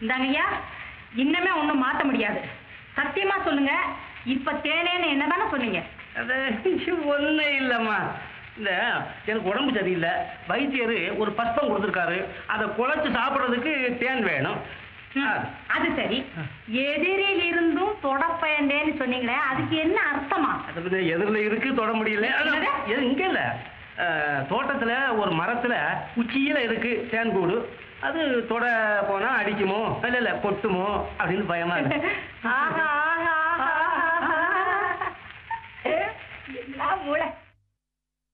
இந்தாங்கய்யா இன்னமே ஒண்ணும் மாத்த முடியாது சத்தியமா சொல்லுங்க இப்ப தேனேன்னு என்னதானே சொன்னீங்க அது ஒண்ணு இல்லம்மா இந்த எனக்கு உடம்பு சரியில்லை வைத்தியர் ஒரு பஸ்பம் கொடுத்துருக்காரு அதை குழைச்சு சாப்பிட்றதுக்கு தேன் வேணும் ம், அது சரி எதிரில் இருந்தும் தொடப்பயந்தேன்னு சொன்னீங்களே அதுக்கு என்ன அர்த்தமா அது வந்து எதிரில் இருக்கு தொட முடியல அது- என்னது? இது இங்க இல்ல அஹ், தோட்டத்துல ஒரு மரத்துல உச்சியில இருக்கு தேன் கூடு அது தொட போனா அடிக்குமோ இல்ல இல்ல கொட்டுமோ அப்படின்னு பயமா இருக்கு ஆஹா ஆஹா ஆஹா, ஆஹா. என்ன மூளை